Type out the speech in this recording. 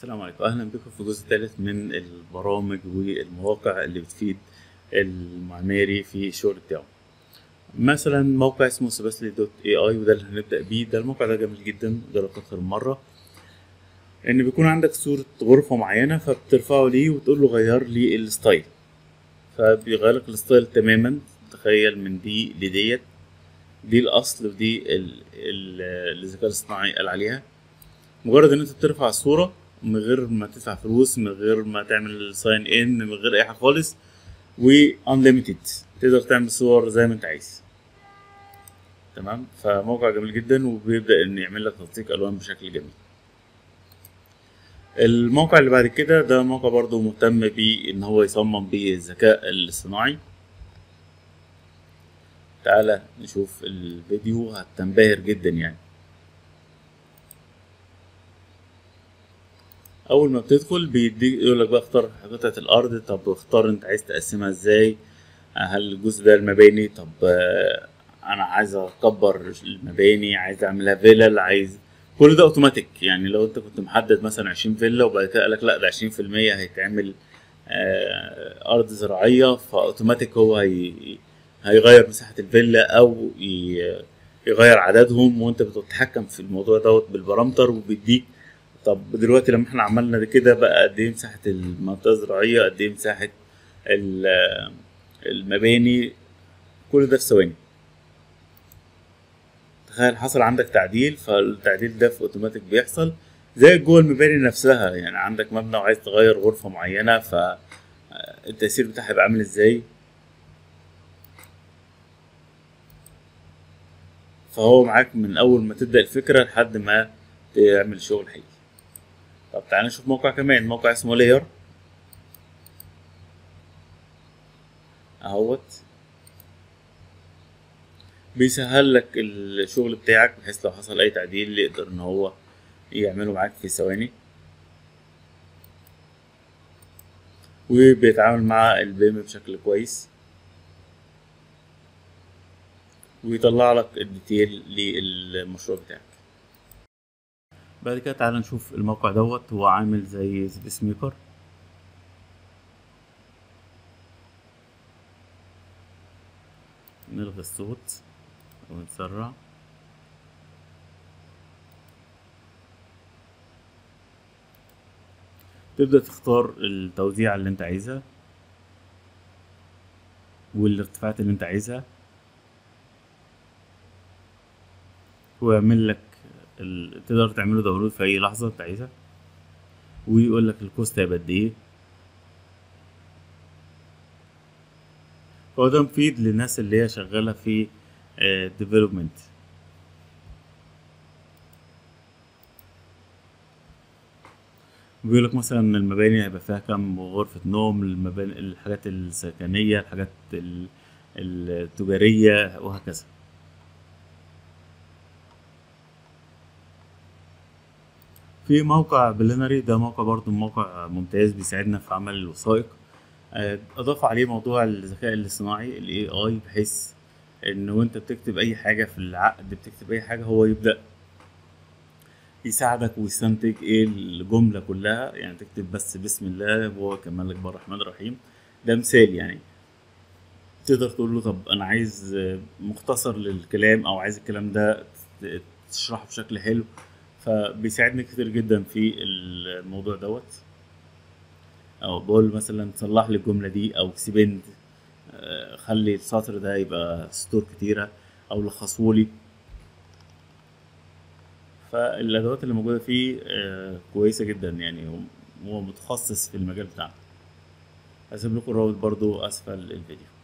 السلام عليكم اهلا بكم في الجزء الثالث من البرامج والمواقع اللي بتفيد المعماري في الشغل بتاعه مثلا موقع اسمه سباسلي دوت اي اي وده اللي هنبدا بيه ده الموقع ده جميل جدا جربت اكتر من مره ان بيكون عندك صوره غرفه معينه فبترفعه ليه وتقول له غير لي الستايل فبيغير لك الستايل تماما تخيل من دي لديت دي الاصل ودي ال- ال- الذكاء الاصطناعي قال عليها مجرد ان انت بترفع الصوره من غير ما تدفع فلوس من غير ما تعمل ساين ان من غير اي حاجه خالص و unlimited تقدر تعمل صور زي ما انت عايز تمام فموقع جميل جدا وبيبدا ان يعمل لك تنسيق الوان بشكل جميل الموقع اللي بعد كده ده موقع برضو مهتم بان هو يصمم بالذكاء الاصطناعي تعالى نشوف الفيديو هتنبهر جدا يعني اول ما بتدخل بيديك يقول لك بقى اختار قطعه الارض طب اختار انت عايز تقسمها ازاي هل الجزء ده المباني طب آه، انا عايز اكبر المباني عايز اعملها فيلل عايز كل ده اوتوماتيك يعني لو انت كنت محدد مثلا 20 فيلا وبعد كده قالك لا ده 20% هيتعمل آه، ارض زراعيه فاوتوماتيك هو هي هيغير مساحه الفيلا او ي- يغير عددهم وانت بتتحكم في الموضوع دوت بالبرامتر وبيديك طب دلوقتي لما احنا عملنا ده كده بقى قد ايه مساحه المنطقه الزراعيه قد ايه مساحه ال- المباني كل ده في ثواني تخيل حصل عندك تعديل فالتعديل ده في اوتوماتيك بيحصل زي جوه المباني نفسها يعني عندك مبنى وعايز تغير غرفه معينه فالتاثير بتاعها هيبقى عامل ازاي فهو معاك من اول ما تبدا الفكره لحد ما تعمل شغل حقيقي طب تعالى نشوف موقع كمان موقع اسمه لاير اهوت بيسهل لك الشغل بتاعك بحيث لو حصل اي تعديل يقدر ان هو يعمله معاك في ثواني وبيتعامل مع البيم بشكل كويس ويطلع لك الديتيل للمشروع بتاعك بعد كده تعالى نشوف الموقع دوت هو عامل زي سبيس ميكر نلغي الصوت ونسرع تبدأ تختار التوزيع اللي انت عايزها والارتفاعات اللي انت عايزها ويعمل لك ال... تقدر تعمله داونلود في اي لحظة انت عايزها ويقول لك الكوست هيبقى قد ايه هو ده مفيد للناس اللي هي شغالة في ديفلوبمنت بيقول لك مثلا المباني هيبقى فيها كام غرفة نوم المباني الحاجات السكنية الحاجات ال- التجارية وهكذا في موقع بلينري ده موقع برضو موقع ممتاز بيساعدنا في عمل الوثائق آه، اضاف عليه موضوع الذكاء الاصطناعي الاي اي بحيث ان وانت بتكتب اي حاجه في العقد بتكتب اي حاجه هو يبدا يساعدك ويستنتج ايه الجمله كلها يعني تكتب بس بسم الله وهو كمان لك بالرحمن الرحيم ده مثال يعني تقدر تقول له طب انا عايز آه، مختصر للكلام او عايز الكلام ده ت- تشرحه بشكل حلو فبيساعدني كتير جدا في الموضوع دوت او بقول مثلا صلح لي الجمله دي او اكسبند آه، خلي السطر ده يبقى سطور كتيره او لخصهولي فالادوات اللي موجوده فيه آه، كويسه جدا يعني هو- هو متخصص في المجال بتاعنا هسيب لكم الرابط برضو اسفل الفيديو